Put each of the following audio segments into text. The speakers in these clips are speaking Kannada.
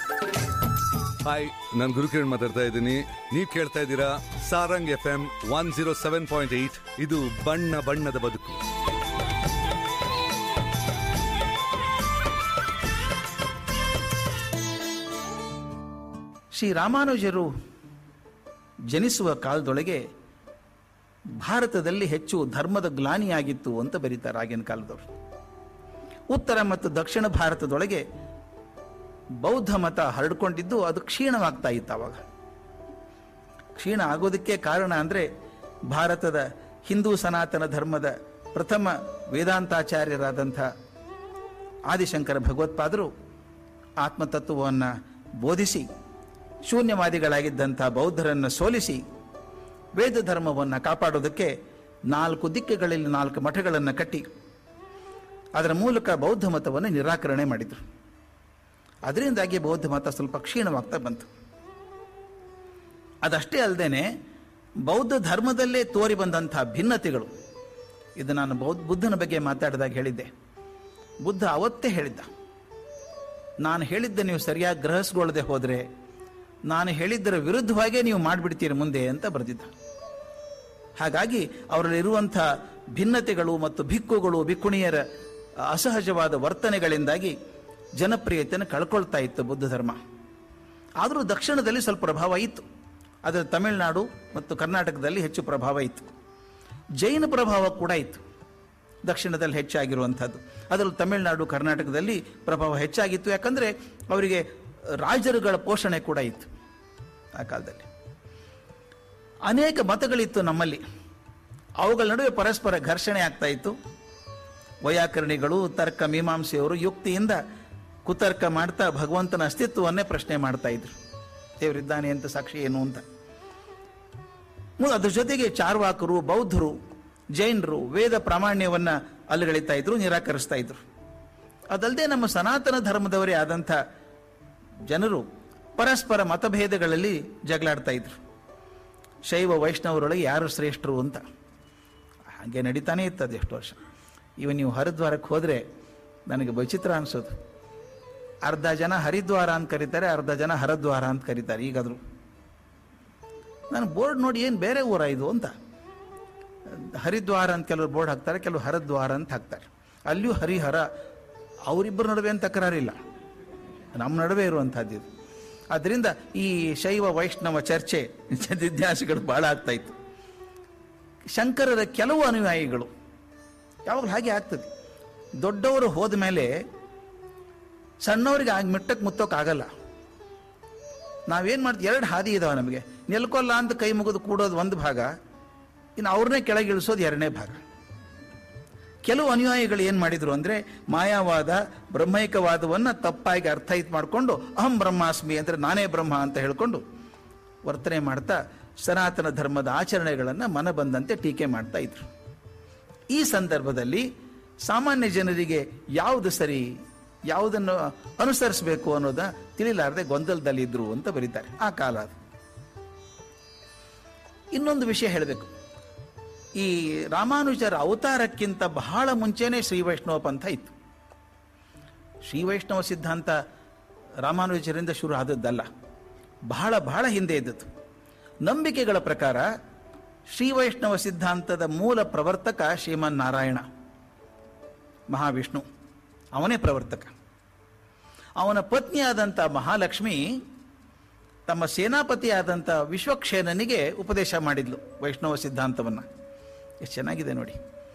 ಹಾಯ್ ನಾನು ಗುರುಕಿರಣ್ ಮಾತಾಡ್ತಾ ಇದ್ದೀನಿ ನೀವು ಕೇಳ್ತಾ ಇದ್ದೀರಾ Sarang F M one zero seven point eight ಇದು ಬಣ್ಣ ಬಣ್ಣದ ಬದುಕು ಶ್ರೀ ರಾಮಾನುಜರು ಜನಿಸುವ ಕಾಲದೊಳಗೆ ಭಾರತದಲ್ಲಿ ಹೆಚ್ಚು ಧರ್ಮದ ಗ್ಲಾನಿಯಾಗಿತ್ತು ಅಂತ ಬರೀತಾರೆ ಆಗಿನ ಕಾಲದವರು ಉತ್ತರ ಮತ್ತು ದಕ್ಷಿಣ ಭಾರತದೊಳಗೆ ಬೌದ್ಧ ಮತ ಹರಡ್ಕೊಂಡಿದ್ದು ಅದು ಕ್ಷೀಣವಾಗ್ತಾ ಇತ್ತು ಅವಾಗ ಕ್ಷೀಣ ಆಗೋದಕ್ಕೆ ಕಾರಣ ಅಂದರೆ ಭಾರತದ ಹಿಂದೂ ಸನಾತನ ಧರ್ಮದ ಪ್ರಥಮ ವೇದಾಂತಾಚಾರ್ಯರಾದಂಥ ಆದಿಶಂಕರ ಭಗವತ್ಪಾದರು ಆತ್ಮತತ್ವವನ್ನು ಬೋಧಿಸಿ ಶೂನ್ಯವಾದಿಗಳಾಗಿದ್ದಂಥ ಬೌದ್ಧರನ್ನು ಸೋಲಿಸಿ ವೇದ ಧರ್ಮವನ್ನು ಕಾಪಾಡೋದಕ್ಕೆ ನಾಲ್ಕು ದಿಕ್ಕುಗಳಲ್ಲಿ ನಾಲ್ಕು ಮಠಗಳನ್ನು ಕಟ್ಟಿ ಅದರ ಮೂಲಕ ಬೌದ್ಧ ಮತವನ್ನು ನಿರಾಕರಣೆ ಮಾಡಿದರು ಅದರಿಂದಾಗಿ ಬೌದ್ಧ ಮತ ಸ್ವಲ್ಪ ಕ್ಷೀಣವಾಗ್ತಾ ಬಂತು ಅದಷ್ಟೇ ಅಲ್ಲದೆ ಬೌದ್ಧ ಧರ್ಮದಲ್ಲೇ ತೋರಿ ಬಂದಂಥ ಭಿನ್ನತೆಗಳು ಇದು ನಾನು ಬೌದ್ಧ ಬುದ್ಧನ ಬಗ್ಗೆ ಮಾತಾಡಿದಾಗ ಹೇಳಿದ್ದೆ ಬುದ್ಧ ಅವತ್ತೇ ಹೇಳಿದ್ದ ನಾನು ಹೇಳಿದ್ದೆ ನೀವು ಸರಿಯಾಗಿ ಗ್ರಹಿಸ್ಕೊಳ್ಳದೆ ಹೋದರೆ ನಾನು ಹೇಳಿದ್ದರ ವಿರುದ್ಧವಾಗೇ ನೀವು ಮಾಡಿಬಿಡ್ತೀರಿ ಮುಂದೆ ಅಂತ ಬರೆದಿದ್ದ ಹಾಗಾಗಿ ಅವರಲ್ಲಿರುವಂಥ ಭಿನ್ನತೆಗಳು ಮತ್ತು ಭಿಕ್ಕುಗಳು ಭಿಕ್ಕುಣಿಯರ ಅಸಹಜವಾದ ವರ್ತನೆಗಳಿಂದಾಗಿ ಜನಪ್ರಿಯತೆಯನ್ನು ಕಳ್ಕೊಳ್ತಾ ಇತ್ತು ಬುದ್ಧ ಧರ್ಮ ಆದರೂ ದಕ್ಷಿಣದಲ್ಲಿ ಸ್ವಲ್ಪ ಪ್ರಭಾವ ಇತ್ತು ಅದರ ತಮಿಳುನಾಡು ಮತ್ತು ಕರ್ನಾಟಕದಲ್ಲಿ ಹೆಚ್ಚು ಪ್ರಭಾವ ಇತ್ತು ಜೈನ ಪ್ರಭಾವ ಕೂಡ ಇತ್ತು ದಕ್ಷಿಣದಲ್ಲಿ ಹೆಚ್ಚಾಗಿರುವಂಥದ್ದು ಅದರಲ್ಲಿ ತಮಿಳುನಾಡು ಕರ್ನಾಟಕದಲ್ಲಿ ಪ್ರಭಾವ ಹೆಚ್ಚಾಗಿತ್ತು ಯಾಕಂದರೆ ಅವರಿಗೆ ರಾಜರುಗಳ ಪೋಷಣೆ ಕೂಡ ಇತ್ತು ಆ ಕಾಲದಲ್ಲಿ ಅನೇಕ ಮತಗಳಿತ್ತು ನಮ್ಮಲ್ಲಿ ಅವುಗಳ ನಡುವೆ ಪರಸ್ಪರ ಘರ್ಷಣೆ ಆಗ್ತಾ ಇತ್ತು ವೈಯಾಕರಣಿಗಳು ತರ್ಕ ಮೀಮಾಂಸೆಯವರು ಯುಕ್ತಿಯಿಂದ ಕುತರ್ಕ ಮಾಡ್ತಾ ಭಗವಂತನ ಅಸ್ತಿತ್ವವನ್ನೇ ಪ್ರಶ್ನೆ ಮಾಡ್ತಾ ಇದ್ರು ದೇವರಿದ್ದಾನೆ ಅಂತ ಸಾಕ್ಷಿ ಏನು ಅಂತ ಅದ್ರ ಜೊತೆಗೆ ಚಾರ್ವಾಕರು ಬೌದ್ಧರು ಜೈನರು ವೇದ ಪ್ರಾಮಾಣ್ಯವನ್ನ ಅಲ್ಲಗಳಿತಾ ಇದ್ರು ನಿರಾಕರಿಸ್ತಾ ಇದ್ರು ಅದಲ್ಲದೆ ನಮ್ಮ ಸನಾತನ ಧರ್ಮದವರೇ ಆದಂಥ ಜನರು ಪರಸ್ಪರ ಮತಭೇದಗಳಲ್ಲಿ ಜಗಳಾಡ್ತಾ ಇದ್ರು ಶೈವ ವೈಷ್ಣವರೊಳಗೆ ಯಾರು ಶ್ರೇಷ್ಠರು ಅಂತ ಹಾಗೆ ನಡೀತಾನೆ ಇರ್ತದೆ ಎಷ್ಟು ವರ್ಷ ಇವ ನೀವು ಹರಿದ್ವಾರಕ್ಕೆ ಹೋದರೆ ನನಗೆ ವಿಚಿತ್ರ ಅನಿಸೋದು ಅರ್ಧ ಜನ ಹರಿದ್ವಾರ ಅಂತ ಕರೀತಾರೆ ಅರ್ಧ ಜನ ಹರದ್ವಾರ ಅಂತ ಕರೀತಾರೆ ಈಗಾದರೂ ನಾನು ಬೋರ್ಡ್ ನೋಡಿ ಏನು ಬೇರೆ ಊರ ಇದು ಅಂತ ಹರಿದ್ವಾರ ಅಂತ ಕೆಲವರು ಬೋರ್ಡ್ ಹಾಕ್ತಾರೆ ಕೆಲವು ಹರದ್ವಾರ ಅಂತ ಹಾಕ್ತಾರೆ ಅಲ್ಲಿಯೂ ಹರಿಹರ ಅವರಿಬ್ಬರ ನಡುವೆ ಅಂತ ತಕರಾರಿಲ್ಲ ನಮ್ಮ ನಡುವೆ ಇರುವಂಥದ್ದು ಇದು ಆದ್ದರಿಂದ ಈ ಶೈವ ವೈಷ್ಣವ ಚರ್ಚೆ ಜಿಜ್ಞಾಸೆಗಳು ಭಾಳ ಆಗ್ತಾ ಇತ್ತು ಶಂಕರರ ಕೆಲವು ಅನುಯಾಯಿಗಳು ಯಾವಾಗಲೂ ಹಾಗೆ ಆಗ್ತದೆ ದೊಡ್ಡವರು ಹೋದ ಮೇಲೆ ಸಣ್ಣವರಿಗೆ ಆಗ ಮಿಟ್ಟಕ್ಕೆ ಮುತ್ತೋಕ್ಕಾಗಲ್ಲ ನಾವೇನು ಮಾಡ್ತೀವಿ ಎರಡು ಹಾದಿ ಇದಾವೆ ನಮಗೆ ನೆಲ್ಕೊಲ್ಲ ಅಂತ ಕೈ ಮುಗಿದು ಕೂಡೋದು ಒಂದು ಭಾಗ ಇನ್ನು ಅವ್ರನ್ನೇ ಕೆಳಗೆ ಇಳಿಸೋದು ಎರಡನೇ ಭಾಗ ಕೆಲವು ಅನುಯಾಯಿಗಳು ಏನು ಮಾಡಿದ್ರು ಅಂದರೆ ಮಾಯಾವಾದ ಬ್ರಹ್ಮೈಕವಾದವನ್ನು ತಪ್ಪಾಗಿ ಅರ್ಥ ಇದು ಮಾಡಿಕೊಂಡು ಅಹಂ ಬ್ರಹ್ಮಾಸ್ಮಿ ಅಂದರೆ ನಾನೇ ಬ್ರಹ್ಮ ಅಂತ ಹೇಳ್ಕೊಂಡು ವರ್ತನೆ ಮಾಡ್ತಾ ಸನಾತನ ಧರ್ಮದ ಆಚರಣೆಗಳನ್ನು ಮನ ಬಂದಂತೆ ಟೀಕೆ ಮಾಡ್ತಾ ಇದ್ರು ಈ ಸಂದರ್ಭದಲ್ಲಿ ಸಾಮಾನ್ಯ ಜನರಿಗೆ ಯಾವುದು ಸರಿ ಯಾವುದನ್ನು ಅನುಸರಿಸಬೇಕು ಅನ್ನೋದ ತಿಳಿಲಾರದೆ ಗೊಂದಲದಲ್ಲಿದ್ದರು ಅಂತ ಬರೀತಾರೆ ಆ ಕಾಲ ಅದು ಇನ್ನೊಂದು ವಿಷಯ ಹೇಳಬೇಕು ಈ ರಾಮಾನುಜರ ಅವತಾರಕ್ಕಿಂತ ಬಹಳ ಮುಂಚೆನೇ ಶ್ರೀ ವೈಷ್ಣವ ಪಂಥ ಇತ್ತು ಶ್ರೀ ವೈಷ್ಣವ ಸಿದ್ಧಾಂತ ರಾಮಾನುಜರಿಂದ ಶುರು ಆದದ್ದಲ್ಲ ಬಹಳ ಬಹಳ ಹಿಂದೆ ಇದ್ದದ್ದು ನಂಬಿಕೆಗಳ ಪ್ರಕಾರ ಶ್ರೀ ವೈಷ್ಣವ ಸಿದ್ಧಾಂತದ ಮೂಲ ಪ್ರವರ್ತಕ ಶ್ರೀಮನ್ ನಾರಾಯಣ ಮಹಾವಿಷ್ಣು ಅವನೇ ಪ್ರವರ್ತಕ ಅವನ ಪತ್ನಿಯಾದಂಥ ಮಹಾಲಕ್ಷ್ಮಿ ತಮ್ಮ ಸೇನಾಪತಿಯಾದಂಥ ವಿಶ್ವಕ್ಷೇನನಿಗೆ ಉಪದೇಶ ಮಾಡಿದ್ಲು ವೈಷ್ಣವ ಸಿದ್ಧಾಂತವನ್ನು ಎಷ್ಟು ಚೆನ್ನಾಗಿದೆ ನೋಡಿ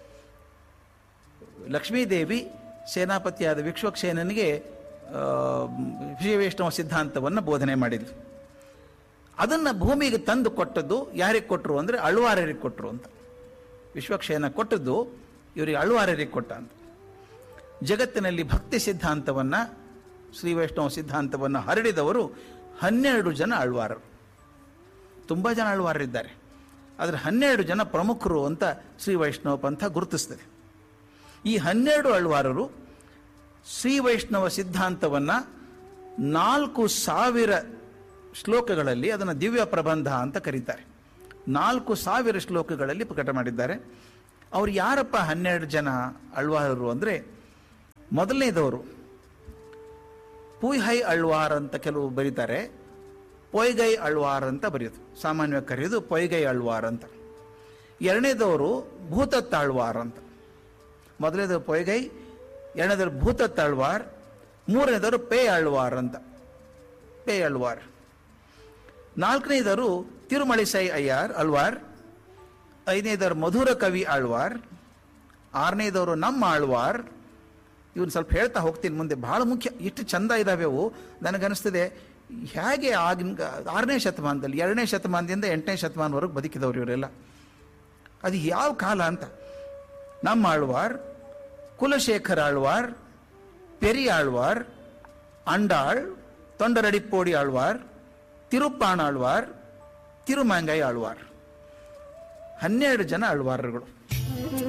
ಲಕ್ಷ್ಮೀದೇವಿ ಸೇನಾಪತಿಯಾದ ವಿಶ್ವಕ್ಷೇನನಿಗೆ ಶ್ರೀ ವೈಷ್ಣವ ಸಿದ್ಧಾಂತವನ್ನು ಬೋಧನೆ ಮಾಡಿದ್ಲು ಅದನ್ನು ಭೂಮಿಗೆ ತಂದು ಕೊಟ್ಟದ್ದು ಯಾರಿಗೆ ಕೊಟ್ಟರು ಅಂದರೆ ಅಳ್ವಾರರಿಗೆ ಕೊಟ್ಟರು ಅಂತ ವಿಶ್ವಕ್ಷೇನ ಕೊಟ್ಟದ್ದು ಇವರಿಗೆ ಅಳ್ವಾರರಿಗೆ ಕೊಟ್ಟ ಅಂತ ಜಗತ್ತಿನಲ್ಲಿ ಭಕ್ತಿ ಸಿದ್ಧಾಂತವನ್ನು ಶ್ರೀ ವೈಷ್ಣವ ಸಿದ್ಧಾಂತವನ್ನು ಹರಡಿದವರು ಹನ್ನೆರಡು ಜನ ಅಳ್ವಾರರು ತುಂಬ ಜನ ಅಳ್ವಾರರಿದ್ದಾರೆ ಆದರೆ ಹನ್ನೆರಡು ಜನ ಪ್ರಮುಖರು ಅಂತ ಶ್ರೀ ವೈಷ್ಣವ ಪಂಥ ಗುರುತಿಸ್ತದೆ ಈ ಹನ್ನೆರಡು ಅಳ್ವಾರರು ಶ್ರೀ ವೈಷ್ಣವ ಸಿದ್ಧಾಂತವನ್ನು ನಾಲ್ಕು ಸಾವಿರ ಶ್ಲೋಕಗಳಲ್ಲಿ ಅದನ್ನು ದಿವ್ಯ ಪ್ರಬಂಧ ಅಂತ ಕರೀತಾರೆ ನಾಲ್ಕು ಸಾವಿರ ಶ್ಲೋಕಗಳಲ್ಲಿ ಪ್ರಕಟ ಮಾಡಿದ್ದಾರೆ ಅವ್ರು ಯಾರಪ್ಪ ಹನ್ನೆರಡು ಜನ ಅಳ್ವಾರರು ಅಂದರೆ ಮೊದಲನೇದವರು ಪೂಯ್ಹೈ ಅಳ್ವಾರ್ ಅಂತ ಕೆಲವು ಬರೀತಾರೆ ಪೊಯ್ಗೈ ಅಳ್ವಾರ್ ಅಂತ ಬರೆಯೋದು ಸಾಮಾನ್ಯವಾಗಿ ಕರೆಯೋದು ಪೊಯ್ಗೈ ಅಳ್ವಾರ್ ಅಂತ ಎರಡನೇದವರು ಭೂತತ್ತಾಳ್ವಾರ್ ಅಂತ ಮೊದಲನೇದವರು ಪೊಯ್ಗೈ ಎರಡನೇದವರು ಭೂತತ್ತಾಳ್ವಾರ್ ಮೂರನೇದವರು ಪೇ ಅಳ್ವಾರ್ ಅಂತ ಪೇ ಅಳ್ವಾರ್ ನಾಲ್ಕನೇದವರು ತಿರುಮಳಿಸೈ ಅಯ್ಯಾರ್ ಅಳ್ವಾರ್ ಐದನೇದವರು ಮಧುರ ಕವಿ ಆಳ್ವಾರ್ ಆರನೇದವರು ನಮ್ಮ ಆಳ್ವಾರ್ ಇವನು ಸ್ವಲ್ಪ ಹೇಳ್ತಾ ಹೋಗ್ತೀನಿ ಮುಂದೆ ಬಹಳ ಮುಖ್ಯ ಇಷ್ಟು ಚಂದ ಇದಾವೆ ಅವು ನನಗನ್ನಿಸ್ತದೆ ಹೇಗೆ ಆಗಿನ ಆರನೇ ಶತಮಾನದಲ್ಲಿ ಎರಡನೇ ಶತಮಾನದಿಂದ ಎಂಟನೇ ಶತಮಾನವರೆಗೆ ಬದುಕಿದವರು ಇವರೆಲ್ಲ ಅದು ಯಾವ ಕಾಲ ಅಂತ ನಮ್ಮ ಆಳ್ವಾರ್ ಕುಲಶೇಖರ ಆಳ್ವಾರ್ ಪೆರಿ ಆಳ್ವಾರ್ ಅಂಡಾಳ್ ತೊಂಡರಡಿಪ್ಪೋಡಿ ಆಳ್ವಾರ್ ತಿರುಪ್ಪಾಣ ಆಳ್ವಾರ್ ತಿರುಮಾಂಗೈ ಆಳ್ವಾರ್ ಹನ್ನೆರಡು ಜನ ಆಳ್ವಾರರುಗಳು